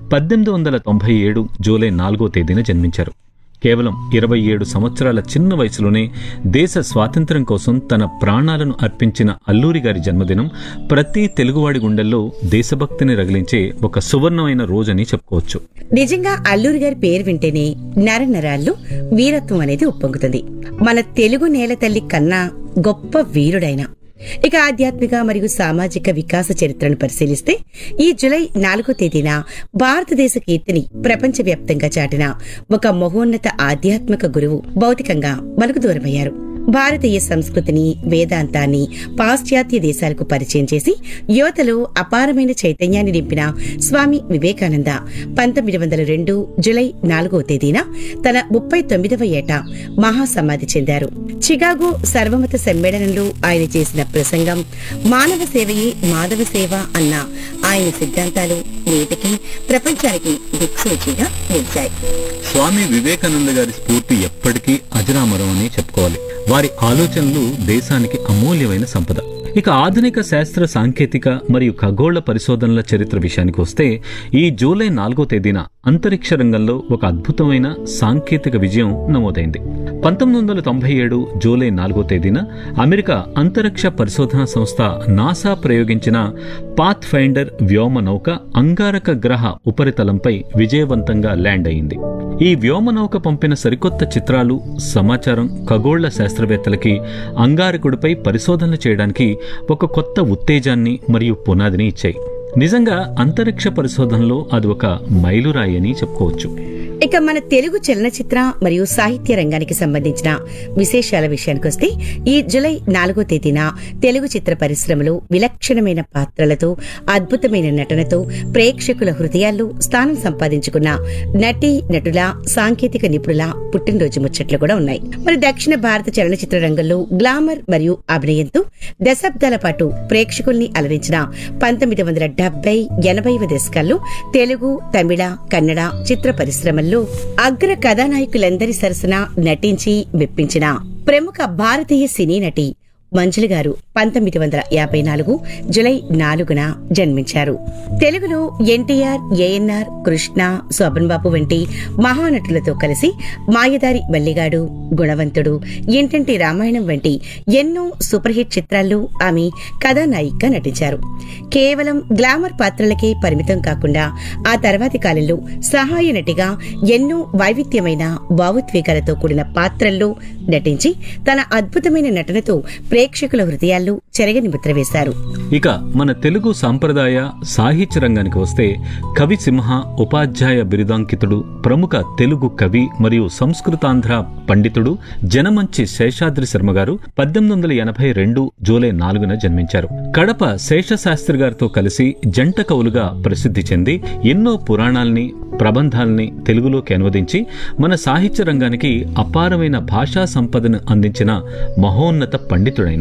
పద్దెనిమిది వందల తొంభై ఏడు జూలై నాలుగో తేదీన జన్మించారు కేవలం ఇరవై ఏడు సంవత్సరాల చిన్న వయసులోనే దేశ స్వాతంత్ర్యం కోసం తన ప్రాణాలను అర్పించిన అల్లూరి గారి జన్మదినం ప్రతి తెలుగువాడి గుండెల్లో దేశభక్తిని రగిలించే ఒక సువర్ణమైన రోజని చెప్పుకోవచ్చు నిజంగా అల్లూరి గారి పేరు వింటేనే నర నరాల్లో వీరత్వం అనేది ఉప్పొంగుతుంది మన తెలుగు నేల తల్లి కన్నా గొప్ప వీరుడైన ఇక ఆధ్యాత్మిక మరియు సామాజిక వికాస చరిత్రను పరిశీలిస్తే ఈ జులై నాలుగో తేదీన భారతదేశ కీర్తిని ప్రపంచవ్యాప్తంగా చాటిన ఒక మహోన్నత ఆధ్యాత్మిక గురువు భౌతికంగా మనకు దూరమయ్యారు భారతీయ సంస్కృతిని వేదాంతాన్ని పాశ్చాత్య దేశాలకు పరిచయం చేసి యువతలో అపారమైన చైతన్యాన్ని నింపిన స్వామి వివేకానంద పంతొమ్మిది వందల రెండు జులై నాలుగవ తేదీన తన ముప్పై తొమ్మిదవ ఏట మహాసమాధి చెందారు చికాగో సర్వమత సమ్మేళనంలో ఆయన చేసిన ప్రసంగం మానవ సేవయే మాధవ సేవ అన్న ఆయన సిద్ధాంతాలు నేటికి ప్రపంచానికి దిక్సూచిగా నిలిచాయి స్వామి వివేకానంద గారి స్ఫూర్తి ఎప్పటికీ అజరామరం అని చెప్పుకోవాలి వారి ఆలోచనలు దేశానికి అమూల్యమైన సంపద ఇక ఆధునిక శాస్త్ర సాంకేతిక మరియు ఖగోళ పరిశోధనల చరిత్ర విషయానికి వస్తే ఈ జూలై నాలుగో తేదీన అంతరిక్ష రంగంలో ఒక అద్భుతమైన సాంకేతిక విజయం నమోదైంది పంతొమ్మిది వందల తొంభై ఏడు జూలై నాలుగో తేదీన అమెరికా అంతరిక్ష పరిశోధన సంస్థ నాసా ప్రయోగించిన పాత్ ఫైండర్ వ్యోమ నౌక అంగారక గ్రహ ఉపరితలంపై విజయవంతంగా ల్యాండ్ అయింది ఈ వ్యోమనౌక పంపిన సరికొత్త చిత్రాలు సమాచారం ఖగోళ శాస్త్రవేత్తలకి అంగారకుడిపై పరిశోధనలు చేయడానికి ఒక కొత్త ఉత్తేజాన్ని మరియు పునాదిని ఇచ్చాయి నిజంగా అంతరిక్ష పరిశోధనలో అది ఒక మైలురాయి అని చెప్పుకోవచ్చు ఇక మన తెలుగు చలనచిత్ర మరియు సాహిత్య రంగానికి సంబంధించిన విశేషాల విషయానికొస్తే ఈ జులై నాలుగో తేదీన తెలుగు చిత్ర పరిశ్రమలో విలక్షణమైన పాత్రలతో అద్భుతమైన నటనతో ప్రేక్షకుల హృదయాల్లో స్థానం సంపాదించుకున్న నటి నటుల సాంకేతిక నిపుణుల పుట్టినరోజు ముచ్చట్లు కూడా ఉన్నాయి మరి దక్షిణ భారత చలనచిత్ర రంగంలో గ్లామర్ మరియు అభినయంతో దశాబ్దాల పాటు ప్రేక్షకుల్ని అలరించిన పంతొమ్మిది వందల డెబ్బై ఎనభైవ దశకాల్లో తెలుగు తమిళ కన్నడ చిత్ర పరిశ్రమల్లో అగ్ర కథానాయకులందరి సరసన నటించి మెప్పించిన ప్రముఖ భారతీయ సినీ నటి మంజుల గారు పంతొమ్మిది వందల యాభై నాలుగు జులై నాలుగున జన్మించారు తెలుగులో ఎన్టీఆర్ ఏఎన్ఆర్ కృష్ణ శోభన్ బాబు వంటి మహానటులతో కలిసి మాయదారి మల్లిగాడు గుణవంతుడు ఇంటింటి రామాయణం వంటి ఎన్నో సూపర్ హిట్ చిత్రాల్లో ఆమె కథానాయికగా నటించారు కేవలం గ్లామర్ పాత్రలకే పరిమితం కాకుండా ఆ తర్వాతి కాలంలో సహాయ నటిగా ఎన్నో వైవిధ్యమైన భావోద్వేగాలతో కూడిన పాత్రల్లో నటించి తన అద్భుతమైన నటనతో ప్రేక్షకుల హృదయాల్లో చెరగని ముద్ర వేశారు ఇక మన తెలుగు సాంప్రదాయ సాహిత్య రంగానికి వస్తే కవి సింహ ఉపాధ్యాయ బిరుదాంకితుడు ప్రముఖ తెలుగు కవి మరియు సంస్కృతాంధ్ర పండితుడు జనమంచి శేషాద్రి శర్మ గారు పద్దెనిమిది వందల ఎనభై రెండు జూలై నాలుగున జన్మించారు కడప శేషశాస్త్రి గారితో కలిసి జంట కవులుగా ప్రసిద్ధి చెంది ఎన్నో పురాణాల్ని ప్రబంధాల్ని తెలుగులోకి అనువదించి మన సాహిత్య రంగానికి అపారమైన భాషా సంపదను అందించిన మహోన్నత పండితుడైన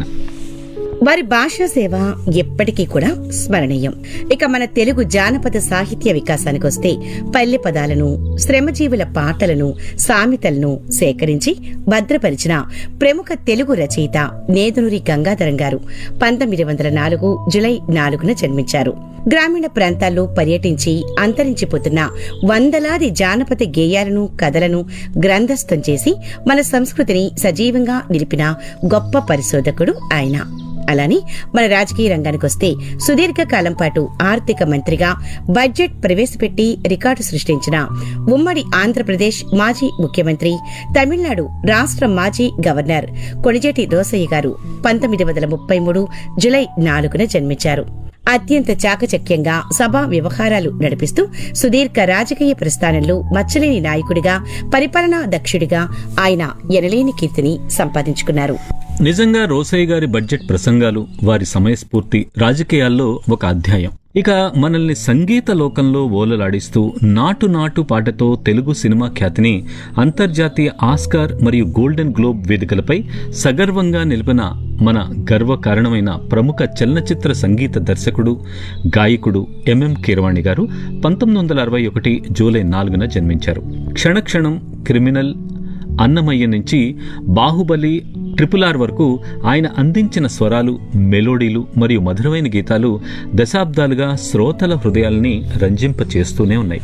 వారి భాషా సేవ ఎప్పటికీ కూడా స్మరణీయం ఇక మన తెలుగు జానపద సాహిత్య వికాసానికి వస్తే పల్లె పదాలను శ్రమజీవుల పాటలను సామెతలను సేకరించి భద్రపరిచిన ప్రముఖ తెలుగు రచయిత నేదునూరి గంగాధరం గారు పంతొమ్మిది వందల నాలుగు జులై నాలుగున జన్మించారు గ్రామీణ ప్రాంతాల్లో పర్యటించి అంతరించిపోతున్న వందలాది జానపద గేయాలను కథలను గ్రంథస్థం చేసి మన సంస్కృతిని సజీవంగా నిలిపిన గొప్ప పరిశోధకుడు ఆయన అలానే మన రాజకీయ రంగానికి వస్తే సుదీర్ఘ కాలం పాటు ఆర్థిక మంత్రిగా బడ్జెట్ ప్రవేశపెట్టి రికార్డు సృష్టించిన ఉమ్మడి ఆంధ్రప్రదేశ్ మాజీ ముఖ్యమంత్రి తమిళనాడు రాష్ట్ర మాజీ గవర్నర్ కొణిజేటి రోసయ్య గారు పంతొమ్మిది వందల ముప్పై మూడు జులై నాలుగున జన్మించారు అత్యంత చాకచక్యంగా సభా వ్యవహారాలు నడిపిస్తూ సుదీర్ఘ రాజకీయ ప్రస్థానంలో మచ్చలేని నాయకుడిగా పరిపాలనా దక్షుడిగా ఆయన ఎనలేని కీర్తిని సంపాదించుకున్నారు నిజంగా రోసయ్య గారి బడ్జెట్ ప్రసంగాలు వారి సమయస్ఫూర్తి రాజకీయాల్లో ఒక అధ్యాయం ఇక మనల్ని సంగీత లోకంలో ఓలలాడిస్తూ నాటు నాటు పాటతో తెలుగు సినిమా ఖ్యాతిని అంతర్జాతీయ ఆస్కార్ మరియు గోల్డెన్ గ్లోబ్ వేదికలపై సగర్వంగా నిలిపిన మన గర్వకారణమైన ప్రముఖ చలనచిత్ర సంగీత దర్శకుడు గాయకుడు ఎంఎం కీరవాణి గారు పంతొమ్మిది వందల అరవై ఒకటి జూలై నాలుగున జన్మించారు క్షణక్షణం క్రిమినల్ అన్నమయ్య నుంచి బాహుబలి ట్రిపుల్ ఆర్ వరకు ఆయన అందించిన స్వరాలు మెలోడీలు మరియు మధురమైన గీతాలు దశాబ్దాలుగా శ్రోతల హృదయాల్ని రంజింపచేస్తూనే ఉన్నాయి